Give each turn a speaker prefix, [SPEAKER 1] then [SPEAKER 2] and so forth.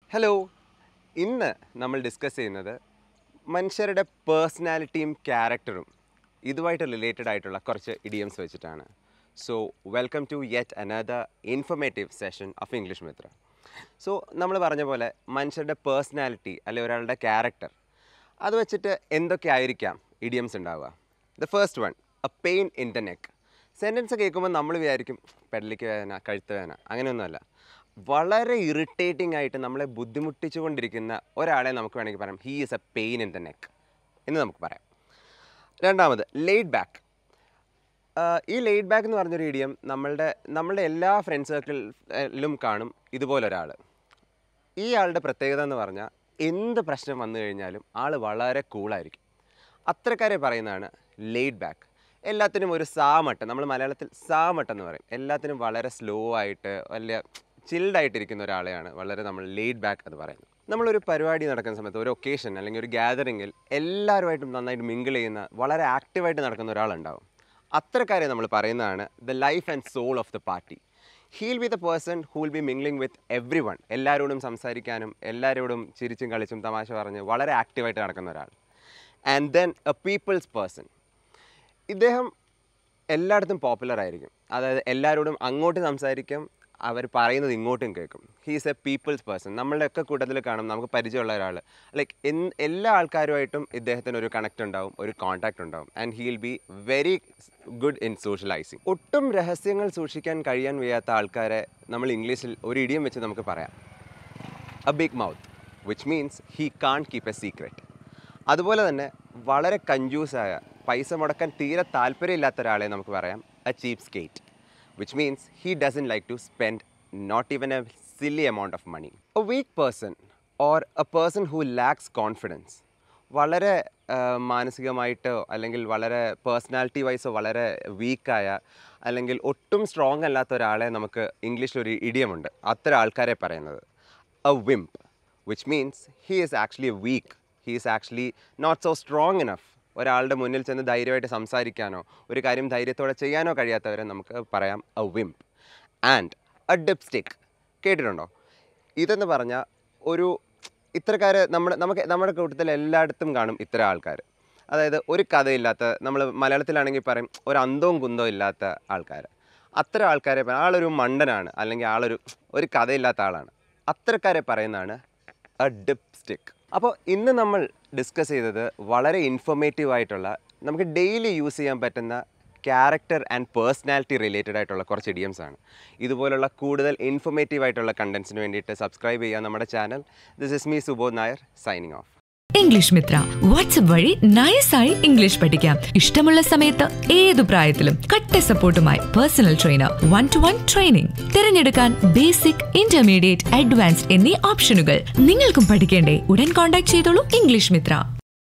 [SPEAKER 1] hello ഇന്ന് നമ്മൾ discuss ചെയ്യുന്നത് മനുഷ്യരുടെ പേഴ്സണാലിറ്റിയും ക്യാരക്ടറും ഇതുമായിട്ട് റിലേറ്റഡ് ആയിട്ടുള്ള കുറച്ച് ഇഡിയംസ് വെച്ചിട്ടാണ് so welcome to yet another informative session of English Mitra so നമ്മൾ പറഞ്ഞ പോലെ മനുഷ്യരുടെ പേഴ്സണാലിറ്റി അല്ലെങ്കിൽ ഒരാളുടെ ക്യാരക്ടർ അത് വെച്ചിട്ട് എന്തൊക്കെ ആയിരിക്കാം ഇഡിയംസ് ഉണ്ടാവുക the first one a pain in the neck sentence കേൾക്കുമ്പോൾ നമ്മൾ വിചാരിക്കും പെടലിക്ക് വേദന കഴുത്ത് വേദന അങ്ങനെയൊന്നുമല്ല വളരെ ഇറിറ്റേറ്റിംഗ് ആയിട്ട് നമ്മളെ ബുദ്ധിമുട്ടിച്ചു കൊണ്ടിരിക്കുന്ന ഒരാളെ നമുക്ക് വേണമെങ്കിൽ പറയാം he is a pain in the neck എന്ന് നമുക്ക് പറയാം രണ്ടാമത് ലെയ്ഡ് ബാക്ക് ഈ ലെയ്ഡ് ബാക്ക് എന്ന് പറഞ്ഞൊരു ഇഡിയം നമ്മളുടെ നമ്മളുടെ എല്ലാ ഫ്രണ്ട് സർക്കിളിലും കാണും ഇതുപോലൊരാൾ ഈ ആളുടെ പ്രത്യേകത എന്ന് പറഞ്ഞാൽ എന്ത് പ്രശ്നം വന്നു കഴിഞ്ഞാലും ആൾ വളരെ കൂളായിരിക്കും അത്രക്കാരെ പറയുന്നതാണ് ലെയ്ഡ് ബാക്ക് എല്ലാത്തിനും ഒരു സാമട്ടം നമ്മൾ മലയാളത്തിൽ സാമട്ടം എന്ന് പറയും എല്ലാത്തിനും വളരെ സ്ലോ ആയിട്ട് വലിയ ചിൽഡ് ആയിട്ടിരിക്കുന്ന ഒരാളെയാണ് വളരെ നമ്മൾ ലെയ്ഡ് ബാക്ക് എന്ന് പറയുന്നത് നമ്മളൊരു പരിപാടി നടക്കുന്ന സമയത്ത് ഒരു ഒക്കേഷൻ അല്ലെങ്കിൽ ഒരു ഗ്യാതറിങ്ങിൽ എല്ലാവരുമായിട്ടും നന്നായിട്ട് മിങ്കിൾ ചെയ്യുന്ന വളരെ ആക്റ്റീവായിട്ട് നടക്കുന്ന ഒരാളുണ്ടാവും അത്രക്കാരെ നമ്മൾ പറയുന്നതാണ് the life and soul of the party he'll be the person who will be mingling with everyone എല്ലാവരോടും സംസാരിക്കാനും എല്ലാവരോടും ചിരിച്ചും കളിച്ചും തമാശ പറഞ്ഞ് വളരെ ആക്റ്റീവായിട്ട് നടക്കുന്ന ഒരാൾ and then a people's person ഇദ്ദേഹം എല്ലായിടത്തും പോപ്പുലർ ആയിരിക്കും അതായത് എല്ലാവരോടും അങ്ങോട്ട് സംസാരിക്കും അവർ പറയുന്നത് ഇങ്ങോട്ടും കേൾക്കും ഹീസ് എ പീപ്പിൾസ് പേഴ്സൺ നമ്മളുടെയൊക്കെ കൂട്ടത്തിൽ കാണും നമുക്ക് പരിചയമുള്ള ഒരാൾ ലൈക്ക് എൻ എല്ലാ ആൾക്കാരുമായിട്ടും ഇദ്ദേഹത്തിന് ഒരു കണക്റ്റ് ഉണ്ടാവും ഒരു കോൺടാക്റ്റ് ഉണ്ടാവും and he'll be very good in socialising ഒട്ടും രഹസ്യങ്ങൾ സൂക്ഷിക്കാൻ കഴിയാൻ വയ്യാത്ത ആൾക്കാരെ നമ്മൾ ഇംഗ്ലീഷിൽ ഒരു ഇടിയം വെച്ച് നമുക്ക് പറയാം a big mouth which means he can't keep a secret അതുപോലെ തന്നെ വളരെ കഞ്ചൂസായ പൈസ മുടക്കാൻ തീരെ താല്പര്യമില്ലാത്ത ഒരാളെ നമുക്ക് പറയാം a cheapskate which means he doesn't like to spend not even a silly amount of money a weak person or a person who lacks confidence വളരെ ആ, മാനസികമായിട്ടോ അല്ലെങ്കിൽ വളരെ പേഴ്സണാലിറ്റി വൈസോ വളരെ വീക്കായ അല്ലെങ്കിൽ ഒട്ടും സ്ട്രോങ് അല്ലാത്ത ഒരാളെ നമുക്ക് ഇംഗ്ലീഷിൽ ഒരു ഇടിയമുണ്ട് അത്തരം ആൾക്കാരെ പറയുന്നത് a wimp which means he is actually weak he is actually not so strong enough ഒരാളുടെ മുന്നിൽ ചെന്ന് ധൈര്യമായിട്ട് സംസാരിക്കാനോ ഒരു കാര്യം ധൈര്യത്തോടെ ചെയ്യാനോ കഴിയാത്തവരെ നമുക്ക് പറയാം a wimp and a dipstick കേട്ടിട്ടുണ്ടോ ഇതെന്ന് പറഞ്ഞാൽ ഒരു ഇത്തരക്കാർ നമ്മുടെ നമുക്ക് നമ്മുടെ കൂട്ടത്തിൽ എല്ലായിടത്തും കാണും ഇത്തരം ആൾക്കാർ അതായത് ഒരു കഥയില്ലാത്ത നമ്മൾ മലയാളത്തിലാണെങ്കിൽ പറയും ഒരു അന്തവും കുന്തവും ഇല്ലാത്ത ആൾക്കാർ അത്തരം ആൾക്കാരെ പറ- ആളൊരു മണ്ടനാണ് അല്ലെങ്കിൽ ആളൊരു ഒരു കഥയില്ലാത്ത ആളാണ് അത്തരക്കാരെ പറയുന്നതാണ് എ ഡിപ്സ്റ്റിക് അപ്പോൾ ഇന്ന് നമ്മൾ ഡിസ്കസ് ചെയ്തത് വളരെ ഇൻഫോർമേറ്റീവ് ആയിട്ടുള്ള നമുക്ക് ഡെയിലി യൂസ് ചെയ്യാൻ പറ്റുന്ന ക്യാരക്ടർ ആൻഡ് പേഴ്സണാലിറ്റി റിലേറ്റഡ് ആയിട്ടുള്ള കുറച്ച് ഇഡിയംസ് ആണ് ഇതുപോലുള്ള കൂടുതൽ ഇൻഫോർമേറ്റീവ് ആയിട്ടുള്ള കണ്ടൻസിന് വേണ്ടിയിട്ട് സബ്സ്ക്രൈബ് ചെയ്യുക നമ്മുടെ channel this is me Subodh Nair signing off
[SPEAKER 2] English Mitra WhatsApp വഴി നയസായി ഇംഗ്ലീഷ് പഠിക്കാം ഇഷ്ടമുള്ള സമയത്ത് ഏതു പ്രായത്തിലും കട്ട സപ്പോർട്ടുമായി personal trainer one to one training തിരഞ്ഞെടുക്കാൻ ബേസിക് ഇന്റർമീഡിയറ്റ് അഡ്വാൻസ്ഡ് എന്നീ ഓപ്ഷനുകൾ നിങ്ങൾക്കും പഠിക്കേണ്ടേ ഉടൻ കോൺടാക്ട് ചെയ്തോളൂ ഇംഗ്ലീഷ് മിത്ര